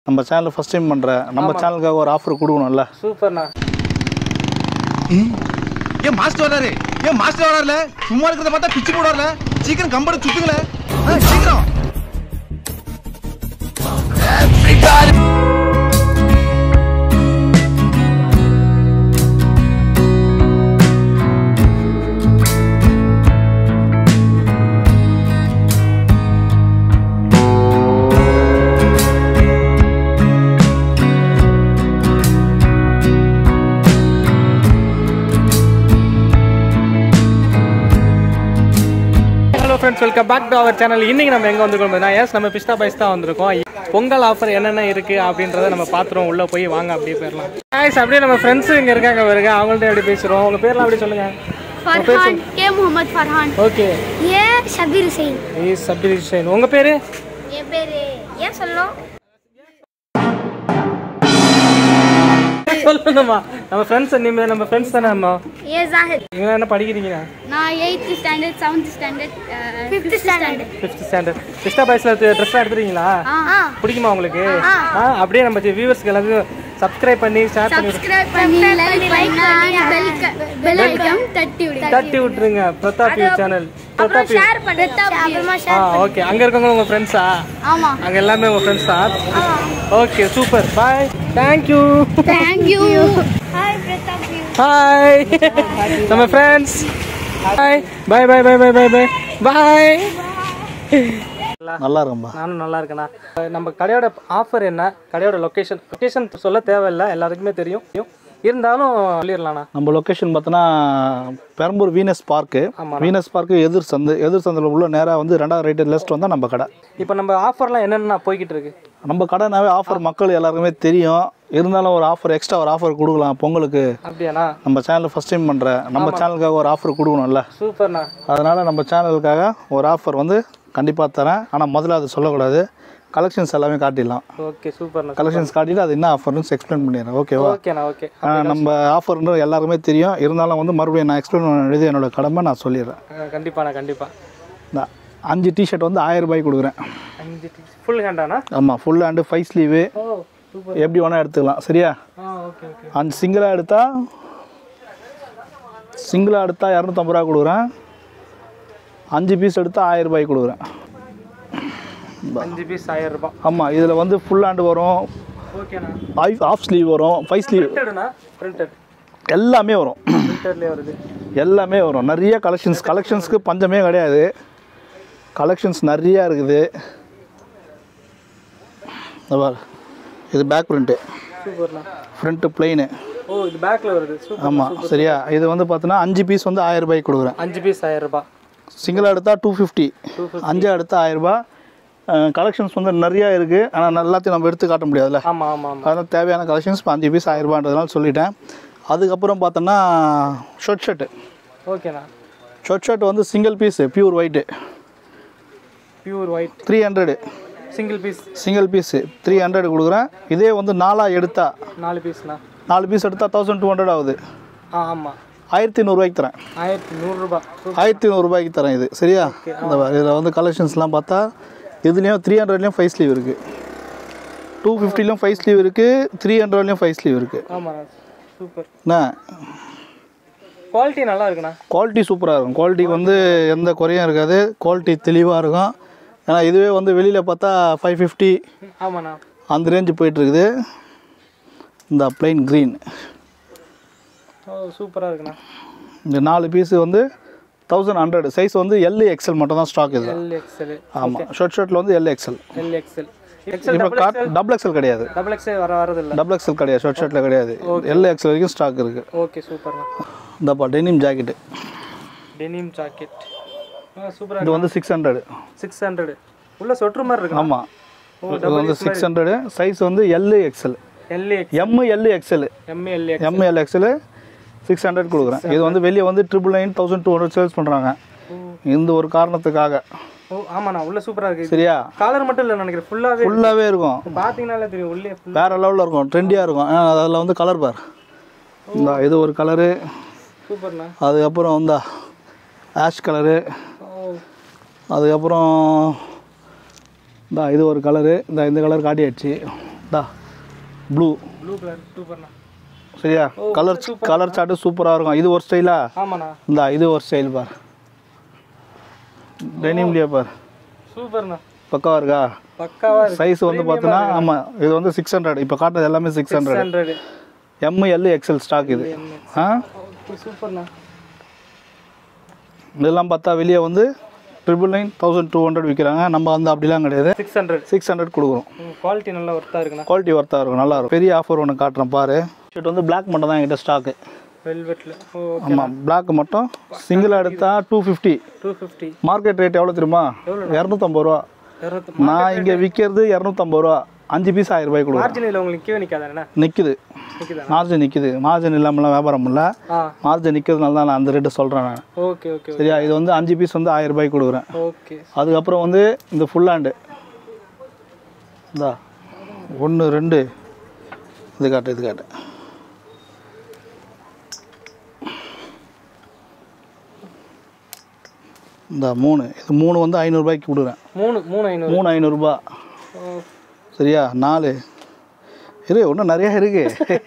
நம்ம channel first time பண்ணுறேன் நம்ம சேனலுக்காக ஒரு ஆஃபர் கொடுக்கணும்ல சூப்பர்ண்ணா ஏன் மாஸ்டர் வராரு ஏன் மாஸ்டர் வராருல சும்மா இருக்கிறத பார்த்தா பிச்சு போடாருல சீக்கிரம் கம்பெனி சுத்துங்களேன் ஆ, சீக்கிரம் hello friends welcome back to our channel இன்னைக்கு நம்ம எங்கே வந்திருக்கோம் நான் எஸ் நம்ம பிஸ்டா பைஸ் தான் வந்திருக்கோம் பொங்கல் ஆஃபர் என்னென்ன இருக்கு அப்படின்றத நம்ம பார்த்துருவோம் உள்ள போய் வாங்க அப்படியே போயிடலாம் guys அப்படியே நம்ம ஃப்ரெண்ட்ஸ் இங்கே இருக்காங்க வருங்க அவங்கள்ட்ட எப்படி பேசுகிறோம் உங்கள் பேர்லாம் அப்படி சொல்லுங்க फरहान के मोहम्मद फरहान ஓகே ये शबीर हुसैन ஏ சப்டி ஹுசைன் உங்கள் பேர் ये मेरे ये सुन लो சொல்லுங்கம்மா நம்ம ஃப்ரெண்ட்ஸ் நீங்கள் நம்ம ஃப்ரெண்ட்ஸ் தானே அம்மா ये जाहिद நீங்கள் என்ன படிக்கிறீங்க ना eighth standard seventh standard fifth standard fifth standard பிஸ்டா பைஸில் ட்ரெஸ்லாம் எடுத்துறீங்களா हाँ பிடிக்குமா உங்களுக்கு ஆ அப்படியே நம்ம வியூவர்ஸ்க்கு எல்லாத்தையும் சப்ஸ்கிரைब பண்ணி ஷேர் பண்ணி सब्सक्राइब करनी लाइक करना बेल बेल आइकन तट्टी उड़ी தட்டி விட்டுருங்க Pratap you channel Pratap you share பண்ணு அப்புறமா ஆ ஓகே அங்க இருக்கவங்க உங்க ஃப்ரெண்ட்ஸா ஆமா அங்க எல்லாமே உங்க ஃப்ரெண்ட்ஸா okay super bye thank you thank you hi Pratap you hi நம்ம friends hi bye bye bye bye bye bye bye நல்லா இருக்கும்பா நானும் நல்லா இருக்கேண்ணா நம்ம கடையோட ஆஃபர் என்ன கடையோட லொக்கேஷன் லொக்கேஷன் சொல்ல தேவையில்லை எல்லாருக்குமே தெரியும் இருந்தாலும் சொல்லிடலாண்ணா நம்ம லொக்கேஷன் பார்த்தோன்னா Perambur Venus park Venus park எதிர் சந்து எதிர் சந்தில் உள்ள நேராக வந்து ரெண்டாவது ரைட்டு லெஸ்ட் வந்தால் நம்ம கடை இப்போ நம்ம ஆஃபர்லாம் என்னென்ன போய்கிட்டு இருக்கு நம்ம கடைனாவே ஆஃபர் மக்கள் எல்லாருக்குமே தெரியும் இருந்தாலும் ஒரு ஆஃபர் எக்ஸ்ட்ரா ஒரு ஆஃபர் கொடுக்கலாம் பொங்கலுக்கு அப்படியாண்ணா நம்ம சேனல் ஃபஸ்ட் டைம் பண்ணுறேன் நம்ம சேனலுக்காக ஒரு ஆஃபர் கொடுக்கணும்ல சூப்பர்ண்ணா அதனால் நம்ம சேனலுக்காக ஒரு ஆஃபர் வந்து கண்டிப்பாக தரேன் ஆனால் முதல்ல அது சொல்லக்கூடாது கலெக்ஷன்ஸ் எல்லாமே காட்டிடலாம் ஓகே சூப்பர்ண்ணா கலெக்ஷன்ஸ் காட்டிட்டு அது என்ன ஆஃபர்னு எக்ஸ்பிளைன் பண்ணிடுறேன் ஓகேவா ஓகேண்ணா ஓகே ஆஹ் நம்ம ஆஃபர்ன்ற எல்லாருக்குமே தெரியும் இருந்தாலும் வந்து மறுபடியும் நான் எக்ஸ்பிளைன் பண்ண வேண்டியது என்னோட கடமை நான் சொல்லிடுறேன் கண்டிப்பாண்ணா கண்டிப்பா இந்த அஞ்சு டிஷர்ட் வந்து ஆயிரம் ரூபாய்க்கு கொடுக்குறேன் அஞ்சு ஃபுல் ஹேண்டாண்ணா ஆமாம் ஃபுல் ஹேண்டு ஃபைவ் ஸ்லீவு ஓ சூப்பர் எப்படி வேணால் எடுத்துக்கலாம் சரியா ஆ ஓகே ஓகே அஞ்சு சிங்கிளாக எடுத்தால் சிங்கிளாக எடுத்தால் இரநூத்தம்பது ரூபா கொடுக்குறேன் அஞ்சு பீஸ் எடுத்தால் ஆயிரம் ரூபாய்க்கு கொடுக்குறேன் அஞ்சு பீஸ் ஆயிரம் ரூபாய் ஆமாம் இதில் வந்து ஃபுல் ஹேண்டு வரும் ஓகேண்ணா ஆஃப் ஆஃப் ஸ்லீவ் வரும் ஃபைவ் ஸ்லீவ் பிரிண்டடுண்ணா பிரிண்டட் எல்லாமே வரும் பிரிண்டட்லேயே வருது எல்லாமே வரும் நிறைய கலெக்ஷன்ஸ் கலெக்ஷன்ஸ்க்கு பஞ்சமே கிடையாது கலெக்ஷன்ஸ் நிறையா இருக்குது இந்த பாரு. இது பேக் பிரிண்ட்டு சூப்பர்ண்ணா ஃப்ரண்ட்டு பிளெயின் ஓ இது பேக்கில் வருது சூப்பர் ஆமாம் சரியா இது வந்து பார்த்தோன்னா அஞ்சு பீஸ் வந்து ஆயிரம் ரூபாய்க்கு கொடுக்குறேன் அஞ்சு பீஸ் ஆயிரம் ரூபாய் சிங்கிளாக எடுத்தால் டூ ஃபிஃப்டி அஞ்சா எடுத்தால் ஆயிரம் ரூபாய் கலெக்ஷன்ஸ் வந்து நிறையா இருக்குது ஆனால் எல்லாத்தையும் நம்ம எடுத்து காட்ட முடியாதுல்ல ஆமாம் ஆமாம் ஆமாம் அதனால் தேவையான கலெக்ஷன்ஸ் இப்போ அஞ்சு பீஸ் ஆயிரம் ரூபான்றதுனால சொல்லிட்டேன் அதுக்கப்புறம் பார்த்தோன்னா ஷர்ட் ஷர்ட்டு ஓகேண்ணா ஷர்ட் ஷர்ட் வந்து single piece pure white pure white three hundred single piece single piece three hundred கொடுக்குறேன் இதே வந்து நாலாக எடுத்தா நாலு பீஸ்ண்ணா நாலு பீஸ் எடுத்தால் தௌசண்ட் டூ ஹண்ட்ரட் ஆகுது ஆ ஆமாம் ஆயிரத்தி நூறுரூவாய்க்கு தரேன் ஆயிரத்தி நூறுரூபா ஆயிரத்தி நூறுரூபாய்க்கு தரேன் இது சரியா இந்த இதில் வந்து கலெக்ஷன்ஸ்லாம் பார்த்தா இதுலேயும் த்ரீ ஹண்ட்ரட்லேயும் ஃபைவ் ஸ்லீவ் இருக்குது டூ ஃபிஃப்டிலையும் ஃபைவ் ஸ்லீவ் இருக்குது த்ரீ ஹண்ட்ரட்லேயும் ஃபைவ் ஸ்லீவ் இருக்குது ஆமாண்ணா சூப்பர் என்ன குவாலிட்டி நல்லா இருக்குண்ணா குவாலிட்டி சூப்பராக இருக்கும் குவாலிட்டிக்கு வந்து எந்த குறையும் இருக்காது குவாலிட்டி தெளிவாக இருக்கும் ஏன்னா இதுவே வந்து வெளியில் பார்த்தா ஃபைவ் ஃபிஃப்டி ம், ஆமாண்ணா அந்த ரேஞ்சு போயிட்டுருக்குது இந்த ப்ளைன் க்ரீன் ஓ சூப்பராக இருக்குண்ணா இந்த நாலு பீஸு வந்து தௌசண்ட் ஹண்ட்ரட் சைஸ் வந்து எல் எக்ஸல் மட்டும் தான் ஸ்டாக் இது எல் எக்ஸ்எல் ஆமாம் ஷர்ட் ஷர்ட்டில் வந்து L XL L XL XL இப்போ காட் டபுள் எக்ஸல் கிடையாது டபுள் எக்ஸ்எல் வர வரதில்லை டபுள் எக்ஸல் கிடையாது ஷர்ட் ஷர்ட்டில் கிடையாது எல் எக்ஸல் வரைக்கும் ஸ்டாக் இருக்குது ஓகே சூப்பர்ண்ணா இந்தப்பா டெனிம் ஜாக்கெட்டு டெனிம் ஜாக்கெட் ஆ சூப்பராக இது வந்து சிக்ஸ் ஹண்ட்ரட் சிக்ஸ் ஹண்ட்ரட் உள்ள சொட்டுற மாதிரி இருக்கு ஆமாம் இது வந்து சிக்ஸ் ஹண்ட்ரடு சைஸ் வந்து L XL L X M L XL எம்ஏஎல் X M L XL six hundred கொடுக்குறேன் இது வந்து வெளியே வந்து triple nine thousand two hundred sales பண்ணுறாங்க இந்த ஒரு காரணத்துக்காக ஓ ஆமாண்ணா உள்ள சூப்பராக இருக்கு சரியா காலர் மட்டும் இல்லை நினைக்கிறேன் ஃபுல்லாகவே ஃபுல்லாகவே இருக்கும் பார்த்தீங்கன்னாலே தெரியும் உள்ளே ஃபுல் வேறு லெவலில் இருக்கும் ட்ரெண்டியாக இருக்கும் ஏன்னா அதில் வந்து கலர் பார் இந்த இது ஒரு கலரு சூப்பர்ண்ணா அதுக்கப்புறம் இந்த ஆஷ் கலரு ஓ அதுக்கப்புறம் இந்த இது ஒரு கலரு இந்த இந்த கலர் காட்டியாச்சு டா ப்ளூ ப்ளூ கலர் சூப்பர்ண்ணா சரியா கலர் கலர் சார்ட்டு சூப்பராக இருக்கும் இது ஒரு ஸ்டைலா ஆமாண்ணா இந்தா இது ஒரு ஸ்டைல் பார் டெனிம்லியா பார் சூப்பர்ண்ணா பக்காவா இருக்கா பக்காவா இருக்கு சைஸ் வந்து பார்த்தீங்கன்னா ஆமாம் இது வந்து சிக்ஸ் ஹண்ட்ரட் இப்போ காட்டுறது எல்லாமே six hundred hundred M L XL stock இது ஆ ஓகே சூப்பர்ண்ணா இதெல்லாம் பார்த்தா வெளியே வந்து triple nine thousand two hundred விற்கிறாங்க நம்ம வந்து அப்படிலாம் கிடையாது சிக்ஸ் ஹண்ட்ரட் சிக்ஸ் ஹண்ட்ரட் கொடுக்குறோம் குவாலிட்டி நல்லா ஒர்த்தாக இருக்குண்ணா குவாலிட்டி ஒர்த்தாக இருக்கும் நல்லா இருக்கும் பெரிய ஆஃபர் ஒன்று காட்டுறேன் பாரு ஷர்ட் வந்து பிளாக் மட்டும் தான் என்கிட்ட ஸ்டாக்கு வெல்வெட்டில் ஓ ஆமாம் பிளாக் மட்டும் சிங்கிளாக எடுத்தால் two fifty two fifty market rate எவ்வளோ தெரியுமா இரநூத்தம்பது ரூபா இரநூத்தி நான் இங்கே விற்கிறது இரநூத்தம்பது ரூபா அஞ்சு பீஸ் ஆயிரம் ரூபாய் கொடுக்குறேன் மார்ஜின் இல்லை உங்களுக்கு நிற்கவே நிற்காதாண்ணா நிற்குது நிற்குதா மார்ஜின் நிற்குது மார்ஜின் இல்லாமலாம் வியாபாரம் இல்லை ஆ மார்ஜின் நிற்கிறதுனால தான் நான் அந்த ரேட்டு சொல்கிறேன் நான் ஓகே ஓகே சரியா இது வந்து அஞ்சு பீஸ் வந்து ஆயிரம் ரூபாய்க்கு கொடுக்குறேன் ஓகே அதுக்கப்புறம் வந்து இந்த ஃபுல் ஹேண்டு இந்தா ஒன்று ரெண்டு இது காட்டு இது காட்டு இந்த மூணு இது மூணு வந்து ஐநூறுரூபாய்க்கு கொடுக்குறேன் மூணு மூணு ஐநூறு மூணு ஐநூறுரூபா ஓ சரியா நாலு இரு இன்னும் நிறையா இருக்கு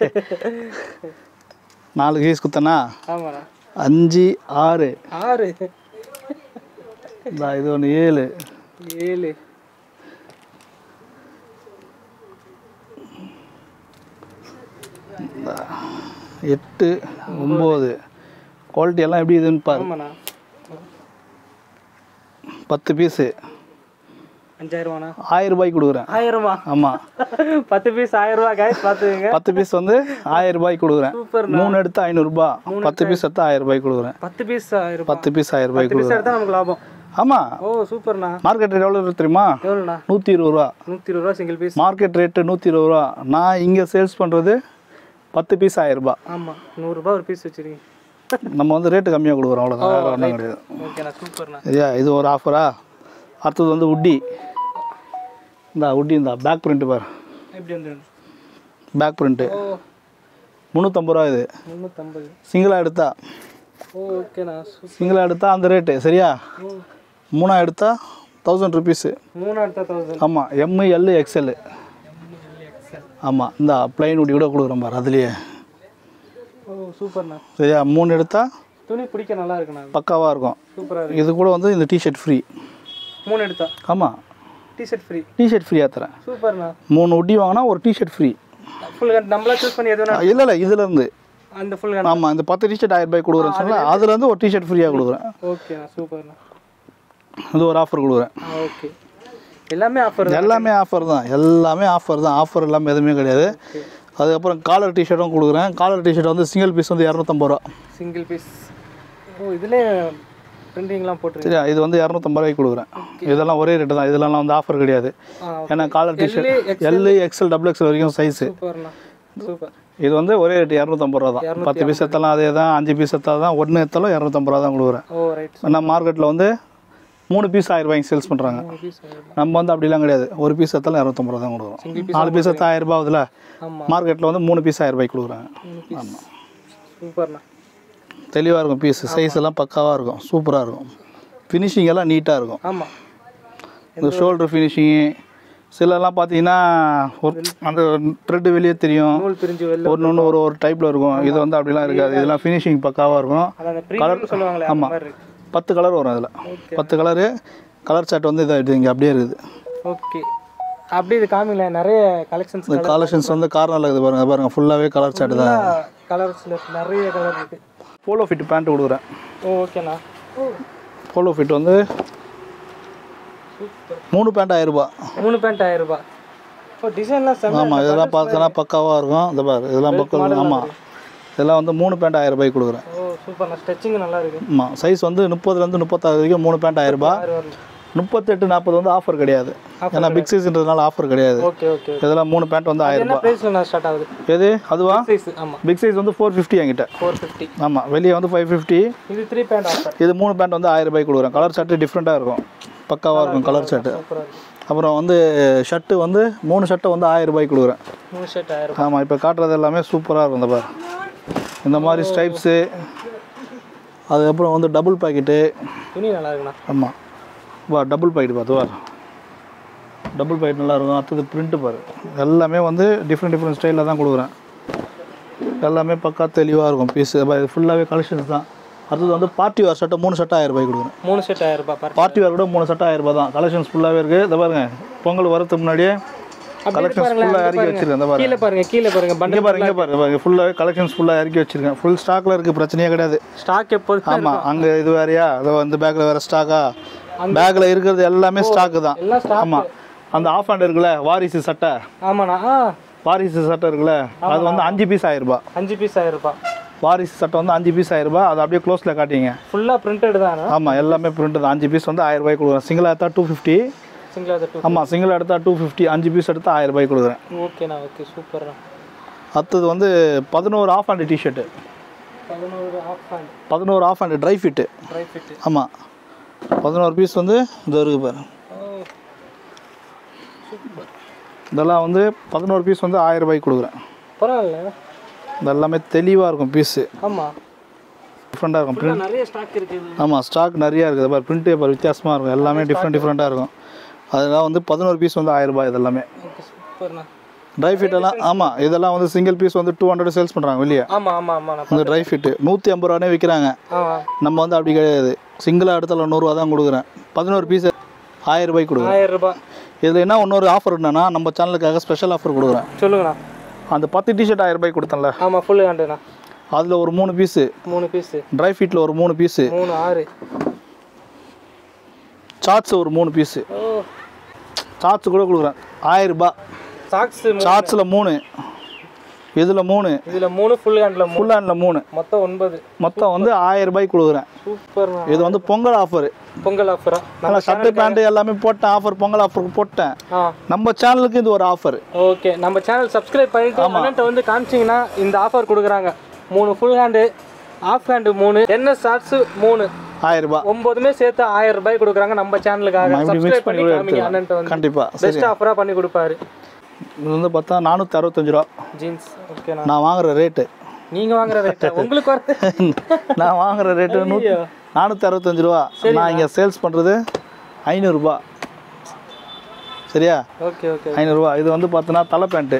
நாலு கேஸ் குத்தனா ஆமாண்ணா அஞ்சு ஆறு ஆறு இந்தா இது ஒன்று ஏழு ஏழு எட்டு ஒம்பது குவாலிட்டி எல்லாம் எப்படி இதுன்னு பாரு ஆமாண்ணா பத்து பீஸு அஞ்சாயிரமாண்ணா ஆயிரம் ரூபாய்க்கு கொடுக்குறேன் ஆயிரமா ஆமாம் பத்து பீஸ் ஆயிரம் ரூபா காய்ஸ் பார்த்துக்கங்க பத்து பீஸ் வந்து ஆயிரம் ரூபாய்க்கு கொடுக்குறேன் சூப்பர் மூணு எடுத்து ஐநூறுரூபா பத்து பீஸ் எடுத்து ஆயிரம் ரூபாய்க்கு கொடுக்குறேன் பத்து பீஸ் ஆயிரம் பத்து பீஸ் ஆயிரம் ரூபாய்க்கு பத்து பீஸ் கொடுக்குறேன் எடுத்தா நமக்கு லாபம் ஆமாம் ஓ சூப்பர்ண்ணா மார்க்கெட் ரேட் எவ்வளோ இருக்கு தெரியுமா எவ்வளோண்ணா நூற்றி இருபது ரூபா நூற்றி இருபது ரூபா சிங்கிள் பீஸ் மார்க்கெட் ரேட்டு நூற்றி இருபது ரூபா நான் இங்கே சேல்ஸ் பண்ணுறது பத்து பீஸ் ஆயிரம் ரூபாய் ஆமாம் நூறுரூபா ஒரு பீஸ் வச்சுருக்கீங்க நம்ம வந்து ரேட்டு கம்மியாக கொடுக்குறோம் அவ்வளோதான் வேறு ஒன்றும் கிடையாது ஓகேண்ணா சூப்பர்ண்ணா சரியா இது ஒரு ஆஃபரா அடுத்தது வந்து உட்டி இந்த உட்டி இந்த பேக் பிரிண்ட்டு பாரு எப்படி வந்து பேக் பிரிண்ட்டு ஓ முந்நூற்றம்பது ரூபா இது முந்நூற்றம்பது சிங்கிளாக எடுத்தா ஓ ஓகேண்ணா சூப்பர் சிங்கிளாக எடுத்தா அந்த ரேட்டு சரியா மூணா எடுத்தா தௌசண்ட் ருபீஸு மூணு எடுத்தா தௌசண்ட் ஆமாம் எம்மு எல்லு எக்ஸ்எல் ஆமாம் இந்த ப்ளைன் உட்டி கூட கொடுக்குறேன் பாரு அதுலேயே ஓ சூப்பர்ண்ணா சரியா மூணு எடுத்தா துணி பிடிக்க நல்லா இருக்குண்ணா பக்காவாக இருக்கும் சூப்பராக இருக்கு இது கூட வந்து இந்த டிஷர்ட் ஃப்ரீ மூணு எடுத்தா ஆமாம் டிஷர்ட் ஃப்ரீ டிஷர்ட் ஃப்ரீயாக தரேன் சூப்பர்ண்ணா மூணு உட்டி வாங்கினா ஒரு டிஷர்ட் ஃப்ரீ ஃபுல் ஹேண்ட் நம்மளா சூஸ் பண்ணி எது வேணா இல்லை இல்லை இதுலேருந்து அந்த ஃபுல் ஹேண்ட் ஆமாம் இந்த பத்து டிஷர்ட் ஆயிரம் ரூபாய் கொடுக்குறேன்னு சொன்னால் அதுலேருந்து ஒரு டிஷர்ட் ஃப்ரீயாக கொடுக்குறேன் ஓகேண்ணா சூப்பர்ண்ணா இது ஒரு ஆஃபர் கொடுக்குறேன் ஆ ஓகே எல்லாமே ஆஃபர் எல்லாமே ஆஃபர் தான் எல்லாமே ஆஃபர் தான் ஆஃபர் இல்லாமல் எதுவுமே கிடையாது அதுக்கப்புறம் காலர் டிஷர்ட்டும் கொடுக்குறேன் காலர் டிஷர்ட் வந்து சிங்கிள் பீஸ் வந்து இரநூத்தம்பது ரூபா சிங்கிள் பீஸ் ஓ இதுலேயே பிரிண்டிங்லாம் போட்டுருங்க சரியா இது வந்து இரநூத்தம்பது ரூபாய்க்கு கொடுக்குறேன் இதெல்லாம் ஒரே ரேட்டு தான் இதெல்லாம் வந்து ஆஃபர் கிடையாது ஆ ஏன்னா collar T shirt L XL double XL வரைக்கும் சைஸு சூப்பர்ண்ணா சூப்பர் இது வந்து ஒரே ரேட்டு இரநூத்தம்பது ரூபா தான் பத்து பீஸ் எத்தலாம் அதே தான் அஞ்சு பீஸ் எத்தால் தான் ஒன்று எத்தாலும் இரநூத்தம்பது ரூபா தான் கொடுக்குறேன் ஓ ரைட் ஏன்னா மார்க்கெட்டில் வந்து மூணு பீஸ் ஆயிரம் ரூபாய்க்கு சேல்ஸ் பண்ணுறாங்க பீஸ் நம்ம வந்து அப்படிலாம் கிடையாது ஒரு பீஸ் எத்தாலும் இரநூத்தம்பது ரூபா தான் கொடுக்குறோம் நாலு பீஸ் எத்தா ஆயிரம் ரூபாய் ஆகுதுல ஆமாம் மார்க்கெட்டில் வந்து மூணு பீஸ் ஆயிரம் ரூபாய்க்கு கொடுக்குறாங்க ஆமாம் சூப்பர்ண்ணா தெளிவாக இருக்கும் பீஸ் சைஸ் எல்லாம் பக்காவாக இருக்கும் சூப்பராக இருக்கும் ஃபினிஷிங் எல்லாம் நீட்டாக இருக்கும் ஆமாம் இந்த ஷோல்டர் ஃபினிஷிங்கு சிலலாம் பார்த்தீங்கன்னா ஒரு அந்த த்ரெட்டு வெளியே தெரியும் நூல் பிரிஞ்சு வெளில ஒன்று ஒன்று ஒரு ஒரு டைப்பில் இருக்கும் இது வந்து அப்படிலாம் இருக்காது இதெல்லாம் ஃபினிஷிங் பக்காவாக இருக்கும் அது அந்த ப்ரீமியம் சொல்லுவாங்களே அந்த ஆமாம் மாதிரி இருக்கு பத்து கலர் வரும் அதில் பத்து கலரு கலர் சார்ட் வந்து இதாக இங்கே அப்படியே இருக்குது ஓகே அப்படி இது காமிங்கள நிறைய கலெக்ஷன்ஸ் இந்த கலெக்ஷன்ஸ் வந்து கார்னரில் இருக்குது பாருங்கள் பாருங்கள் ஃபுல்லாகவே கலர் சார்ட் தான் கலர்ஸில் நிறைய கலர் இருக்கு போலோ ஃபிட் பேண்ட் கொடுக்குறேன் ஓ ஓகேண்ணா போலோ ஃபிட் வந்து மூணு பேண்ட் ஆயிரம் ரூபாய் மூணு பேண்ட் ஆயிரம் ரூபாய் ஓ டிசைன்லாம் செம்ம ஆமாம் இதெல்லாம் பார்த்தோன்னா பக்காவாக இருக்கும் இந்த பாரு இதெல்லாம் பக்கம் ஆமாம் இதெல்லாம் வந்து மூணு பேண்ட் ஆயிரம் ரூபாய்க்கு கொடுக்குறேன் ஓ சூப்பர்ண்ணா ஸ்ட்ரெச்சிங் நல்லா இருக்கு ஆமாம் சைஸ் வந்து முப்பதுலேருந்து முப்பத்தாறு வரைக்கும் மூணு பேண்ட் ஆயிரம் ரூபாய் ஆறு வரல முப்பத்தெட்டு நாற்பது வந்து ஆஃபர் கிடையாது ஏன்னா பிக் சைஸ்ன்றதுனால ஆஃபர் கிடையாது ஓகே ஓகே இதெல்லாம் மூணு பேண்ட் வந்து ஆயிரம் என்ன ரூபாய் ப்ரைஸில் நான் ஸ்டார்ட் ஆகுது எது அதுவா சைஸ் ஆமாம் பிக் சைஸ் வந்து ஃபோர் ஃபிஃப்டி என்கிட்ட ஃபோர் ஃபிஃப்டி ஆமாம் வெளியே வந்து ஃபைவ் ஃபிஃப்டி இது த்ரீ பேண்ட் ஆஃபர் இது மூணு பேண்ட் வந்து ஆயிரம் ரூபாய்க்கு கொடுக்குறேன் கலர் ஷர்ட்டு டிஃப்ரெண்ட்டாக இருக்கும் பக்காவாக இருக்கும் கலர் ஷர்ட்டு சூப்பராக இருக்கு அப்புறம் வந்து ஷர்ட்டு வந்து மூணு ஷர்ட்டை வந்து ஆயிரம் ரூபாய்க்கு கொடுக்குறேன் மூணு ஷர்ட் ஆயிரம் ஆமாம் இப்போ காட்டுறது எல்லாமே சூப்பராக இருக்கும் இந்த பாரு இந்த மாதிரி ஸ்ட்ரைப்ஸு அதுக்கப்புறம் வந்து டபுள் பாக்கெட்டு துணி நல்லா இருக்குண்ணா ஆமாம் வா டபுள் பாக்கெட் பார்த்து வா டபுள் பாக்கெட் நல்லா இருக்கும் அடுத்தது பிரிண்ட்டு பாரு எல்லாமே வந்து டிஃப்ரெண்ட் டிஃப்ரெண்ட் ஸ்டைலில் தான் கொடுக்குறேன் எல்லாமே பக்கா தெளிவாக இருக்கும் பீஸ் இது ஃபுல்லாகவே கலெக்ஷன்ஸ் தான் அடுத்தது வந்து பார்ட்டி வேர் ஷர்ட்டை மூணு ஷர்ட் ஆயிரம் ரூபாய் கொடுக்குறேன் மூணு செட் ஆயிரம் ரூபாய் பாரு பார்ட்டி வேர் கூட மூணு ஷர்ட் ஆயிரம் ரூபாய் தான் கலெக்ஷன்ஸ் ஃபுல்லாகவே இருக்குது இதை பாருங்க பொங்கல் வரதுக்கு முன்னாடியே அப்படி கலெக்ஷன்ஸ் பாருங்களேன், ஃபுல்லாக அங்க இறக்கி வச்சிருக்கேன் இந்த பாருங்க கீழே பாருங்க கீழே பாருங்க இங்கே பண்டல் பாருங்க இங்கே பாருங்க பாருங்க ஃபுல்லாகவே கலெக்ஷன்ஸ் ஃபுல்லாக இறக்கி வச்சிருக்கேன் ஃபுல் ஸ்டாக்ல இருக்குது பிரச்சனையே கிடையாது ஸ்டாக் எப்போதுமே ஆமாம் அங்கே இது வேறையா அதோ வந்து பேக்கில் வேறு ஸ்டாக்கா பேக்கில் இருக்கிறது எல்லாமே ஸ்டாக்கு தான் எல்லாம் ஸ்டாக் ஆமாம் அந்த ஆஃப் ஹேண்ட் இருக்குல்ல வாரிசு சட்டை ஆமாண்ணா ஆ வாரிசு சட்டை இருக்குல்ல அது வந்து அஞ்சு பீஸ் ஆயிரம் ரூபாய் அஞ்சு பீஸ் ஆயிரம் ரூபாய் வாரிசு சட்டை வந்து அஞ்சு பீஸ் ஆயிரம் ரூபாய் அதை அப்படியே க்ளோஸில் காட்டிங்க ஃபுல்லாக பிரிண்டட் தானே ஆமாம் எல்லாமே பிரிண்ட் தான் அஞ்சு பீஸ் வந்து ஆயிரம் ரூபாய் கொடுக்குறேன் சிங்கிளாக எடுத்தா டூ ஃபிஃப்டி சிங்கிளாக டூ ஆமாம் சிங்கிள் எடுத்தா டூ ஃபிஃப்டி அஞ்சு பீஸ் எடுத்தா ஆயிரம் ரூபாய் கொடுக்குறேன் ஓகேண்ணா ஓகே சூப்பர்ண்ணா அடுத்தது வந்து பதினோரு ஆஃப் ஹேண்ட் டிஷர்ட்டு பதினோரு ஆஃப் ஹேண்ட் பதினோரு half hand dry fit dry fit ஆமாம் பதினோரு பீஸ் வந்து இது இருக்கு பாரு இதெல்லாம் வந்து பதினோரு பீஸ் வந்து ஆயிரம் ரூபாய்க்கு கொடுக்குறேன் பரவாயில்ல இது எல்லாமே தெளிவாக இருக்கும் பீஸு ஆமாம் டிஃப்ரெண்ட்டாக இருக்கும் print நிறைய ஸ்டாக் இருக்குது ஆமாம் ஸ்டாக் நிறையா இருக்குது பாரு பிரிண்ட்டு பாரு வித்தியாசமாக இருக்கும் எல்லாமே டிஃப்ரெண்ட் டிஃப்ரெண்ட்டாக இருக்கும் அதெல்லாம் வந்து பதினோரு பீஸ் வந்து ஆயிரம் ரூபாய் இதெல்லாமே ஓகே சூப்பர்ண்ணா ட்ரை ஃபிட் எல்லாம் ஆமாம் இதெல்லாம் வந்து சிங்கிள் பீஸ் வந்து டூ ஹண்ட்ரட் சேல்ஸ் பண்ணுறாங்க வெளியே ஆமாம் ஆமாம் ஆமாம் நான் அந்த ட்ரை ஃபிட்டு நூற்றி ஐம்பது ரூபானே விற்கிறாங்க ஆ நம்ம வந்து அப்படி கிடையாது சிங்கிளாக எடுத்தால நூறுரூவா தான் கொடுக்குறேன் பதினோரு பீஸ் ஆயிரம் ரூபாய்க்கு கொடுக்குறேன் ஆயிரம் ரூபாய் இதில் என்ன இன்னொரு ஆஃபர் என்னன்னா நம்ம சேனலுக்காக ஸ்பெஷல் ஆஃபர் கொடுக்குறேன் சொல்லுங்கண்ணா அந்த பத்து டிஷர்ட் ஆயிரம் ரூபாய்க்கு கொடுத்தேன்ல ஆமாம் ஃபுல் ஹேண்டுண்ணா அதில் ஒரு மூணு பீஸு மூணு பீஸு ட்ரை ஃபிட்டில் ஒரு மூணு பீஸு மூணு ஆறு சாட்ஸ் ஒரு மூணு பீஸு ஓ சாட்ஸ் கூட கொடுக்குறேன் ஆயிரம் ரூபாய் சாக்ஸ் சாட்ஸில் மூணு இதில் மூணு இதில் மூணு ஃபுல் ஹேண்டில் மூணு ஃபுல் ஹேண்டில் மூணு மொத்தம் ஒன்பது மொத்தம் வந்து ஆயிரம் ரூபாய்க்கு கொடுக்குறேன் சூப்பர்ண்ணா இது வந்து பொங்கல் ஆஃபர் பொங்கல் ஆஃபரா நல்லா ஷர்ட்டு பேண்ட்டு எல்லாமே போட்டேன் ஆஃபர் பொங்கல் ஆஃபருக்கு போட்டேன் ஆ நம்ம சேனலுக்கு இது ஒரு ஆஃபர் ஓகே நம்ம சேனல் சப்ஸ்கிரைப் பண்ணிட்டு அண்ணன்ட்ட வந்து காமிச்சிங்கன்னா இந்த ஆஃபர் கொடுக்குறாங்க மூணு ஃபுல் ஹேண்டு ஆஃப் ஹேண்டு மூணு என்ன ஷார்ட்ஸு மூணு ஆயிரம் ரூபாய் ஒன்பதுமே சேர்த்து ஆயிரம் ரூபாய் கொடுக்குறாங்க நம்ம சேனலுக்காக இப்படி மிக்ஸ் சப்ஸ்கிரைப் பண்ணி பண்ணி கூட காமிங்க எடுத்துக்கலாம் அண்ணன்ட்ட வந்து கண்டிப்பாக சரி பெஸ்ட் ஆஃபராக பண்ணி கொடுப்பாரு இது வந்து பார்த்தா நானூற்றி அறுபத்தஞ்சு ரூபா ஜீன்ஸ் ஓகேண்ணா நான் வாங்குற ரேட்டு நீங்க வாங்குற ரேட் உங்களுக்கு வர நான் வாங்குற ரேட்டு நூ நானூற்றி அறுபத்தஞ்சு ரூபா நான் இங்கே சேல்ஸ் பண்ணுறது ஐநூறுரூபா சரியா ஓகே ஓகே ஐநூறுரூவா இது வந்து பார்த்தோன்னா தலை பேண்ட்டு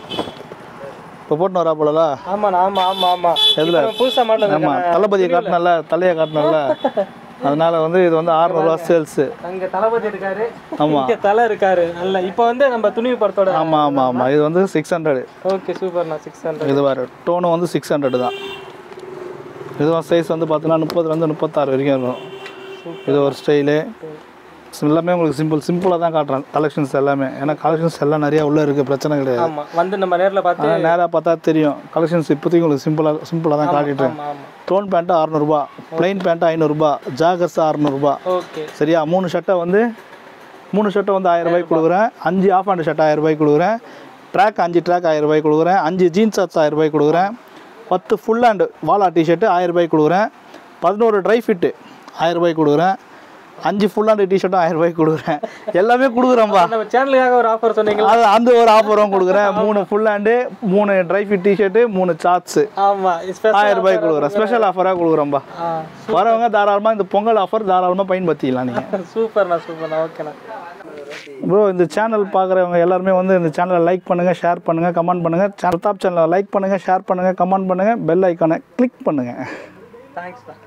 இப்போ போட்டுன்னு வரா போலல ஆமாண்ணா ஆமா ஆமா ஆமா எதுல? இப்ப புதுசா மாடல் ஆமாம் தளபதியை காட்டினல தலையை காட்டினல அதனால வந்து இது வந்து ஆறுநூறுவா சேல்ஸு அங்க தளபதி இருக்காரு ஆமா. இங்க தலை இருக்காரு நல்ல இப்போ வந்து நம்ம துணிவு படத்தோட ஆமாம் ஆமாம் ஆமாம் இது வந்து சிக்ஸ் ஹண்ட்ரட் ஓகே சூப்பர்ண்ணா சிக்ஸ் ஹண்ட்ரட் இது வேறு டோனு வந்து சிக்ஸ் ஹண்ட்ரட் தான் இதுவும் சைஸ் வந்து பார்த்தீங்கன்னா முப்பதுலேருந்து முப்பத்தாறு வரைக்கும் இருக்கும் இது ஒரு ஸ்டைலு எல்லாமே உங்களுக்கு சிம்பிள் சிம்பிளாக தான் காட்டுறேன் கலெக்ஷன்ஸ் எல்லாமே ஏன்னா கலெக்ஷன்ஸ் எல்லாம் நிறையா உள்ளே இருக்குது பிரச்சனை கிடையாது ஆமா வந்து நம்ம நேர்ல பார்த்து ஆனால் நேராக பார்த்தா தெரியும் கலெக்ஷன்ஸ் இப்போதைக்கு உங்களுக்கு சிம்பிளாக சிம்பிளாக தான் காட்டிட்டேன் ஆமா ஆமா டோன் பேண்ட்டு அறநூறுபா ப்ளைன் பேண்ட்டு ஐநூறுரூபா ஜாகர்ஸ் அறநூறுபா ஓகே சரியா மூணு ஷர்ட்டை வந்து மூணு ஷர்ட்டை வந்து ஆயிரம் ரூபாய்க்கு கொடுக்குறேன் அஞ்சு ஆஃப் ஹேண்ட் ஷர்ட் ஆயிரம் ரூபாய்க்கு கொடுக்குறேன் ட்ராக் அஞ்சு ட்ராக் ஆயிரம் ரூபாய்க்கு கொடுக்குறேன் அஞ்சு ஜீன்ஸ் ஷர்ட்ஸ் ஆயிரம் ரூபாய்க்கு கொடுக்குறேன் பத்து ஃபுல் ஹேண்டு வாலா டிஷர்ட்டு ஆயிரம் ரூபாய்க்கு கொடுக்குறேன் பதினோரு ட்ரை ஃபிட்டு ஆயிரம் ரூபாய்க்கு கொடுக்குறேன் அஞ்சு ஃபுல் ஹேண்டு டிஷர்ட்டும் ஆயிரம் ரூபாய்க்கு கொடுக்குறேன் எல்லாமே கொடுக்குறேன்ப்பா நம்ம சேனலுக்காக ஒரு ஆஃபர் சொன்னீங்களா அது அந்த ஒரு ஆஃபரும் கொடுக்குறேன் மூணு ஃபுல் ஹேண்டு மூணு ட்ரை ஃபிட் டிஷர்ட்டு மூணு சாட்ஸு ஆமா ஸ்பெஷல் ஆயிரம் ரூபாய்க்கு கொடுக்குறேன் ஸ்பெஷல் ஆஃபராக கொடுக்குறேன்ப்பா ஆ வரவங்க தாராளமாக இந்த பொங்கல் ஆஃபர் தாராளமாக பயன்படுத்திக்கலாம் நீங்கள் சூப்பர்ண்ணா சூப்பர்ண்ணா ஓகேண்ணா ப்ரோ இந்த சேனல் பார்க்குறவங்க எல்லாருமே வந்து இந்த சேனலை லைக் பண்ணுங்கள் ஷேர் பண்ணுங்கள் கமெண்ட் பண்ணுங்கள் பிரதாப் சேனலை லைக் பண்ணுங்கள் ஷேர் பண்ணுங்கள் கமெண்ட் பண்ணுங்கள் பெல் ஐக்கானை கிளிக் பண்ணுங்கள் தேங்க்ஸ்ண்ணா